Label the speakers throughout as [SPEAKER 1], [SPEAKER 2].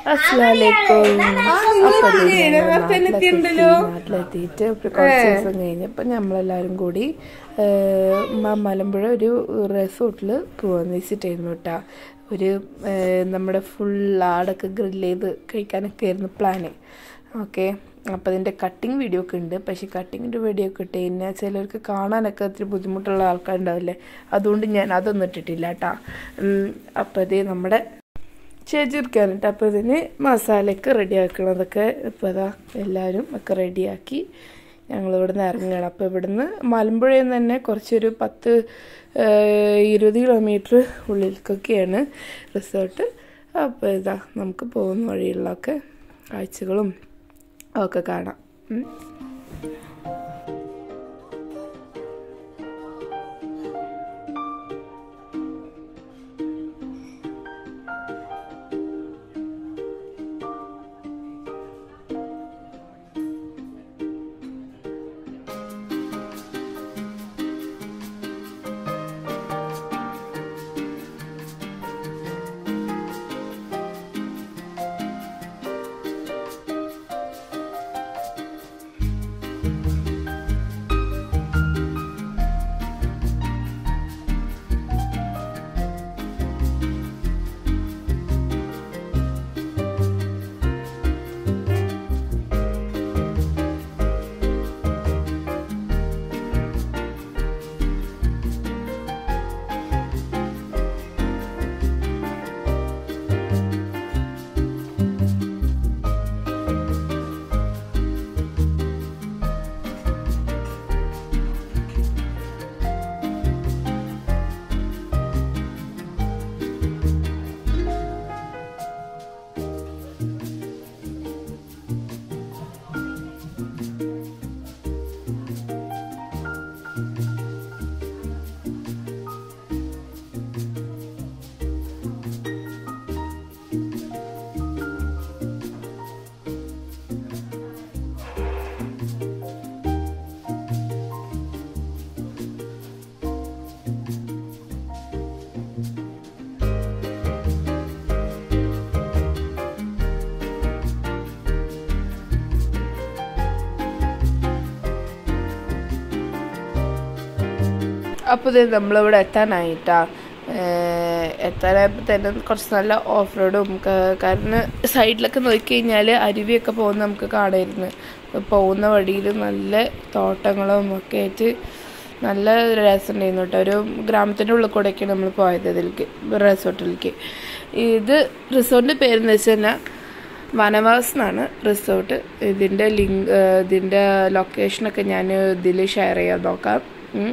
[SPEAKER 1] അസ്സലാമലൈക്കും അപ്പൊ ദേ ഞങ്ങൾ
[SPEAKER 2] നാട്ടിലെത്തിയിട്ടുണ്ടല്ലോ.
[SPEAKER 1] നാട്ടിലെത്തിയിട്ട് ഒരു കുറച്ച് ദിവസം കഴിഞ്ഞപ്പോൾ നമ്മളെല്ലാവരും കൂടി ഏഹ്, മ- മലമ്പുഴ ഒരു റിസോർട്ടിൽ പോകാന്ന് വെച്ചിട്ടായിരുന്നു കേട്ടോ ഒരു ഏഹ്, നമ്മുടെ ഫുൾ ആടൊക്കെ ഗ്രില്ല് ചെയ്ത് കഴിക്കാനൊക്കെ ആയിരുന്നു പ്ലാന് ഓക്കെ അപ്പോൾ അതിൻ്റെ കട്ടിങ് വീഡിയോ ഒക്കെ ഉണ്ട് പക്ഷേ കട്ടിങ്ങിൻ്റെ വീഡിയോ ഒക്കെ ഇട്ട് കഴിഞ്ഞാൽ ചിലർക്ക് കാണാനൊക്കെ ഒത്തിരി ബുദ്ധിമുട്ടുള്ള ആൾക്കാരുണ്ടാവില്ലേ അതുകൊണ്ട് ഞാൻ അതൊന്നും ഇട്ടിട്ടില്ല കേട്ടോ അപ്പോൾ ഇത് നമ്മുടെ ചേച്ചിരിക്കാനിട്ട് അപ്പോൾ ഇതിന് മസാലയൊക്കെ റെഡിയാക്കണതൊക്കെ ഇപ്പോൾ ഇതാ എല്ലാവരും ഒക്കെ റെഡിയാക്കി ഞങ്ങൾ ഇവിടുന്ന് ഇറങ്ങുകയാണ് അപ്പോൾ ഇവിടുന്ന് മലമ്പുഴയിൽ നിന്ന് തന്നെ കുറച്ചൊരു പത്ത് ഏഹ്, ഇരുപത് കിലോമീറ്റർ ഉള്ളിലേക്കൊക്കെയാണ് റിസോർട്ട് അപ്പോൾ ഇതാ നമുക്ക് പോകുന്ന വഴികളിലൊക്കെ കാഴ്ചകളും ഒക്കെ കാണാം ഉം. അപ്പോൾ ഇത് നമ്മളിവിടെ എത്താനായിട്ടാ ഏഹ് എത്താനായപ്പോൾ തന്നെ കുറച്ച് നല്ല ഓഫ് റോഡും കാരണം സൈഡിലൊക്കെ നോക്കിക്കഴിഞ്ഞാൽ അരുവിയൊക്കെ പോകുന്ന നമുക്ക് കാണായിരുന്നു പോകുന്ന വഴിയിൽ നല്ല തോട്ടങ്ങളും ഒക്കെ ആയിട്ട് നല്ല രസമുണ്ടായിരുന്നു കേട്ടോ ഒരു ഗ്രാമത്തിൻ്റെ ഉള്ളിൽ കൂടെയൊക്കെയാണ് നമ്മൾ പോയത് ഇതിലേക്ക് റിസോർട്ടിലേക്ക് ഇത് റിസോർട്ടിൻ്റെ പേരെന്ന് വെച്ച് കഴിഞ്ഞാൽ വനവാസ് എന്നാണ് റിസോർട്ട് ഇതിൻ്റെ ലിങ്ക് ഇതിൻ്റെ ലൊക്കേഷനൊക്കെ ഞാൻ ഇതിൽ ഷെയർ ചെയ്യാൻ നോക്കാം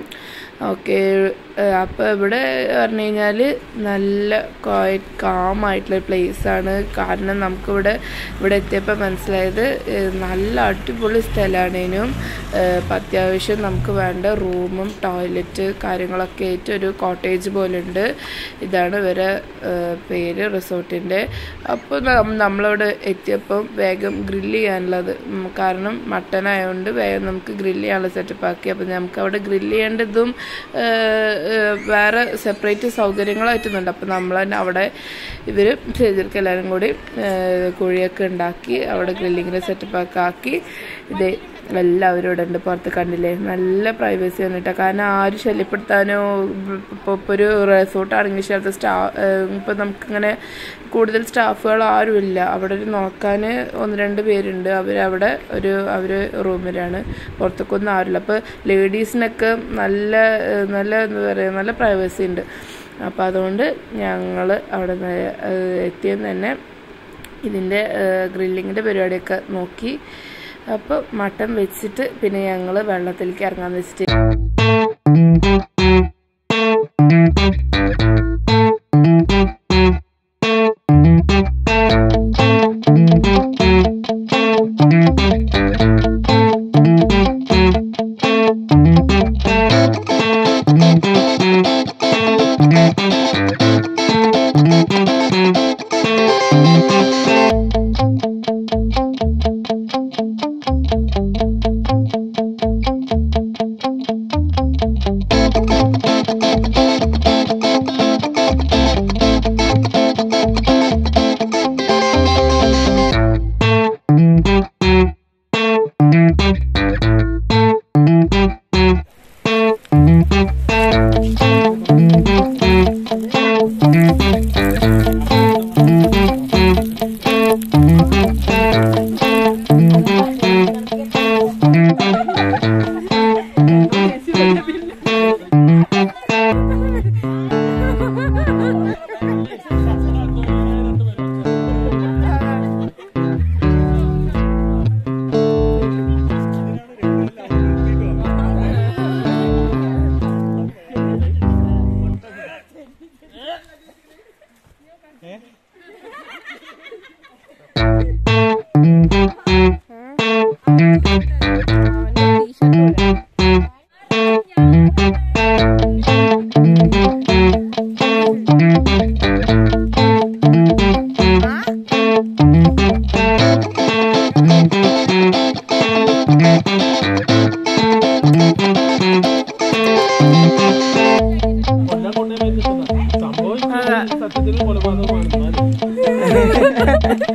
[SPEAKER 1] ഓക്കെ അപ്പോൾ ഇവിടെ പറഞ്ഞു കഴിഞ്ഞാൽ നല്ല ക്വയറ്റ് കാം ആയിട്ടുള്ള പ്ലേസ് ആണ് കാരണം നമുക്കിവിടെ ഇവിടെ എത്തിയപ്പോൾ മനസ്സിലായത് ഏഹ് നല്ല അടിപൊളി സ്ഥലമാണേനും ഇപ്പം അത്യാവശ്യം നമുക്ക് വേണ്ട റൂമും ടോയ്ലറ്റ് കാര്യങ്ങളൊക്കെ ആയിട്ട് ഒരു കോട്ടേജ് പോലെ ഉണ്ട് ഇതാണ് ഇവരെ ഏഹ് പേര് റിസോർട്ടിൻ്റെ അപ്പോൾ നമ്മളിവിടെ എത്തിയപ്പം വേഗം ഗ്രില്ല് ചെയ്യാനുള്ളത് ഉം, കാരണം മട്ടൻ ആയതുകൊണ്ട് വേഗം നമുക്ക് ഗ്രില്ല് ചെയ്യാനുള്ള സെറ്റപ്പ് ആക്കി അപ്പോൾ നമുക്ക് അവിടെ ഗ്രില്ല് ചെയ്യേണ്ടതും ഏഹ്, ഏഹ്, വേറെ സെപ്പറേറ്റ് സൗകര്യങ്ങളായിട്ടുണ്ട് അപ്പോൾ നമ്മൾ തന്നെ അവിടെ ഇവർ ചെയ്തിരിക്കും എല്ലാവരും കൂടി ഏഹ്, കുഴിയൊക്കെ ഉണ്ടാക്കി അവിടെ ഗ്രില്ലിങ്ങിൻ്റെ സെറ്റപ്പൊക്കെ ആക്കി ഇത് എല്ലാവരും ഇവിടെ ഉണ്ട് പുറത്ത് കണ്ടില്ലേ നല്ല പ്രൈവസി വന്നിട്ടാ കാരണം ആരും ശല്യപ്പെടുത്താനോ ഇപ്പോൾ ഇപ്പോൾ ഒരു റിസോർട്ട് ആണെങ്കിൽ ചിലത്തെ സ്റ്റാ ഇപ്പോൾ നമുക്കിങ്ങനെ കൂടുതൽ സ്റ്റാഫുകൾ ആരുമില്ല അവിടെ ഒരു നോക്കാൻ ഒന്ന് രണ്ട് പേരുണ്ട് അവരവിടെ ഒരു അവർ റൂമിലാണ് പുറത്തേക്കൊന്നും ആരുമില്ല അപ്പോൾ ലേഡീസിനൊക്കെ നല്ല ഏഹ്, നല്ല എന്താ പറയുക നല്ല പ്രൈവസി ഉണ്ട് അപ്പോൾ അതുകൊണ്ട് ഞങ്ങൾ അവിടെ നിന്ന് എത്തിയെന്ന് തന്നെ ഇതിൻ്റെ ഗ്രില്ലിങ്ങിൻ്റെ പരിപാടിയൊക്കെ നോക്കി അപ്പോൾ മട്ടൻ വെച്ചിട്ട് പിന്നെ ഞങ്ങൾ വെള്ളത്തിലേക്ക് ഇറങ്ങാന്ന് വെച്ചിട്ട്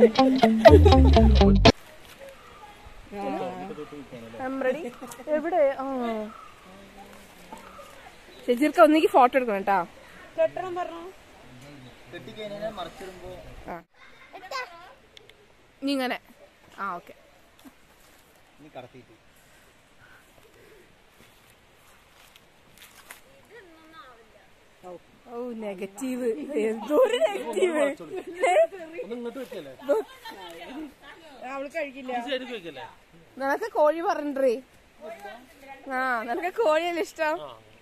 [SPEAKER 1] റെഡി എവിടെ ആ ചേച്ചിർക്ക് ഒന്നിക്ക് ഫോട്ടോ എടുക്കണം കേട്ടാ ആ നീ ഇങ്ങനെ ആ ഓക്കെ ഓ നെഗറ്റീവ് എന്തോ ഒരു നെഗറ്റീവ് അവള് കഴിക്കില്ല നിനക്ക് കോഴി പറഞ്ഞേ ആ നിനക്ക് കോഴിയല്ലേ ഇഷ്ടം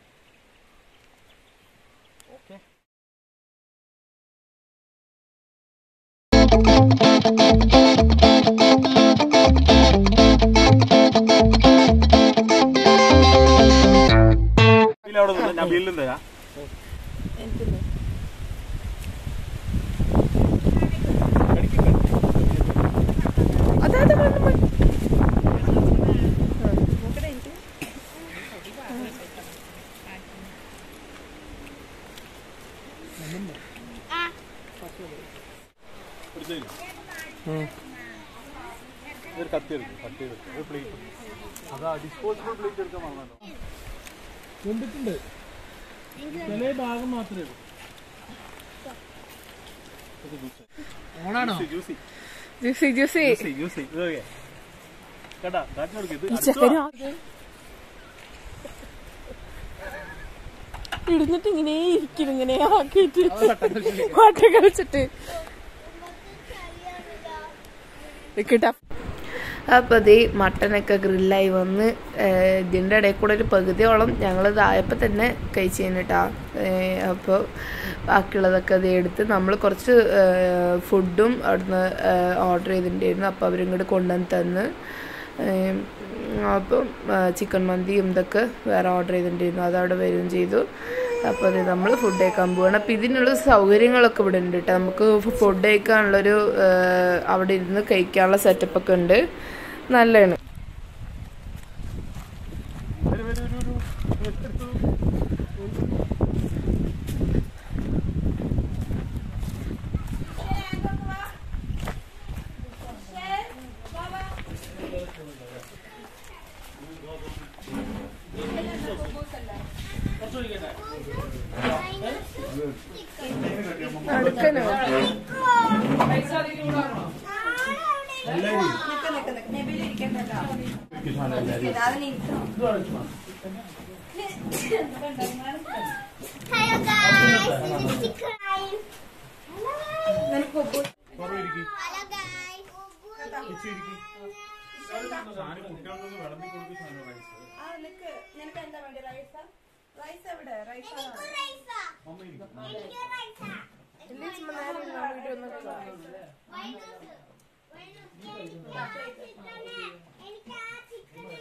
[SPEAKER 2] അവിടെ നിന്ന് ഞാൻ ബില്ലും തരാം
[SPEAKER 1] അതെ അതെ മതി, മതി.
[SPEAKER 2] ഒരു കത്തി എടുക്കും കത്തി എടുക്കും ഒരു പ്ലേറ്റ് അതാ ഡിസ്പോസിബിൾ പ്ലേറ്റ് എടുക്കാൻ മറന്നല്ലോ കൊണ്ടിട്ടുണ്ട് ചില ഭാഗം മാത്രമേ ഉള്ളൂ ഓണാണോ juicy
[SPEAKER 1] juicy juicy
[SPEAKER 2] juicy juicy ഇതൊക്കെ കേട്ടാ കാട്ടിന് കൊടുക്ക് ഇത്
[SPEAKER 1] ഈ
[SPEAKER 2] അടിച്ചോ.
[SPEAKER 1] ചെക്കന് ഇടുന്നിട്ട് ഇങ്ങനെ ഇരിക്കും ഇങ്ങനെ ആക്കിയിട്ട് പാട്ട കളിച്ചിട്ട് കിട്ടാ അപ്പോൾ അത് മട്ടനൊക്കെ ഗ്രില്ലായി വന്ന് ഏഹ്, ഇതിൻ്റെ ഇടയിൽ കൂടെ ഒരു പകുതിയോളം ഞങ്ങൾ ഇതായപ്പോൾ തന്നെ കഴിച്ചു കഴിഞ്ഞിട്ടാ അപ്പോൾ ബാക്കിയുള്ളതൊക്കെ അത് എടുത്ത് നമ്മൾ കുറച്ച് ഏഹ്, ഫുഡും അവിടുന്ന് ഓർഡർ ചെയ്തിട്ടുണ്ടായിരുന്നു അപ്പോൾ അവരും കൂടെ കൊണ്ടുവന്ന് തന്ന് ഏഹ്, അപ്പം ചിക്കൻ മന്തിയും ഇതൊക്കെ വേറെ ഓർഡർ ചെയ്തിട്ടുണ്ടായിരുന്നു അത് അവിടെ വരികയും ചെയ്തു അപ്പോൾ അത് നമ്മൾ ഫുഡ് കഴിക്കാൻ പോവാണ് അപ്പോൾ ഇതിനുള്ള സൗകര്യങ്ങളൊക്കെ ഇവിടെ ഉണ്ട് കേട്ടോ നമുക്ക് ഫുഡ് കഴിക്കാനുള്ളൊരു ഏഹ്, അവിടെ ഇരുന്ന് കഴിക്കാനുള്ള സെറ്റപ്പ് ഒക്കെ ഉണ്ട് നല്ലതാണ്
[SPEAKER 2] വരൂ, വരൂ, വരൂ, വരൂ. എടുത്തെടുത്തു.
[SPEAKER 1] അടുക്കനോ
[SPEAKER 3] Hello guys, this is Chicken Hello.
[SPEAKER 2] കുറവ് ഇരിക്ക്.
[SPEAKER 3] Hello guys.
[SPEAKER 2] ഇച്ചിരി ഇരിക്ക്. സാധനം കുട്ടികൾക്കൊന്ന് വിളമ്പി കൊടുക്ക് സാധനം റൈസ്.
[SPEAKER 3] എനിക്ക് റൈസാ.
[SPEAKER 2] മമ്മ ഇരിക്ക്.
[SPEAKER 3] എനിക്ക് റൈസാ. വൈനൂസ്. വൈനൂസ്. എനിക്ക് ആ ചിക്കന്.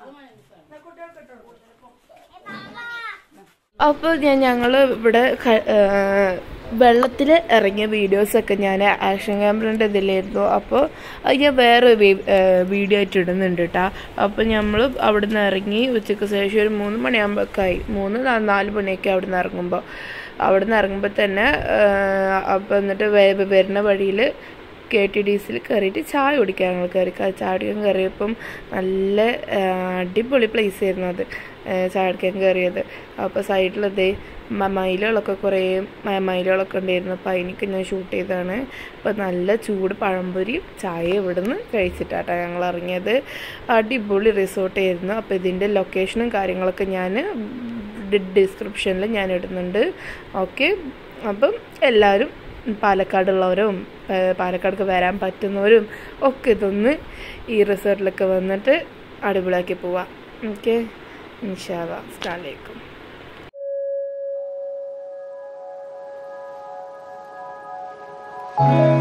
[SPEAKER 3] ഏ, പാപ്പാ.
[SPEAKER 1] അപ്പോൾ ഞാൻ ഞങ്ങൾ ഇവിടെ വെള്ളത്തിൽ ഇറങ്ങിയ വീഡിയോസൊക്കെ ഞാൻ ആക്ഷൻ ക്യാമറേൻ്റെ ഇതിലായിരുന്നു അപ്പോൾ അത് ഞാൻ വേറെ വീഡിയോ ആയിട്ട് ഇടുന്നുണ്ട് കേട്ടോ അപ്പോൾ നമ്മൾ അവിടെ നിന്ന് ഇറങ്ങി ഉച്ചയ്ക്ക് ശേഷം ഒരു മൂന്ന് മണിയാകുമ്പോഴൊക്കെയായി മൂന്ന് നാ- നാല് മണിയൊക്കെ അവിടെ നിന്ന് ഇറങ്ങുമ്പോൾ അവിടെ നിന്ന് ഇറങ്ങുമ്പോൾ തന്നെ അപ്പോൾ എന്നിട്ട് വേ- വരുന്ന വഴിയിൽ കെ ടി ഡി സിയിൽ കയറിയിട്ട് ചായ കുടിക്കാൻ ഞങ്ങൾ കയറി ക- ചായ കുടിക്കാൻ കയറിയപ്പം നല്ല ആ, അടിപൊളി പ്ലേസ് ആയിരുന്നു അത് ആ, ചായ കുടിക്കാൻ കയറിയത് അപ്പോൾ സൈഡിലതേ മയിലുകളൊക്കെ കുറേ മ- മയിലുകളൊക്കെ ഉണ്ടായിരുന്നു അപ്പോൾ അതിനൊക്കെ ഞാൻ ഷൂട്ട് ചെയ്തതാണ് അപ്പോൾ നല്ല ചൂട് പഴംപൊരി ചായ ഇവിടുന്ന് കഴിച്ചിട്ടാട്ടോ ഞങ്ങൾ ഇറങ്ങിയത് അടിപൊളി റിസോർട്ടായിരുന്നു അപ്പോൾ ഇതിൻ്റെ ലൊക്കേഷനും കാര്യങ്ങളൊക്കെ ഞാൻ ഡിസ്ക്രിപ്ഷനിൽ ഞാൻ ഇടുന്നുണ്ട് ഓക്കെ അപ്പം എല്ലാവരും പാലക്കാടുള്ളവരും ഏഹ് പാലക്കാടേക്ക് വരാൻ പറ്റുന്നവരും ഒക്കെ ഇതൊന്ന് ഈ റിസോർട്ടിലൊക്കെ വന്നിട്ട് അടിപൊളിയാക്കി പോവാം ഓക്കെ ഇൻഷാല്ല അസ്ലാമലൈക്കും
[SPEAKER 3] Hello.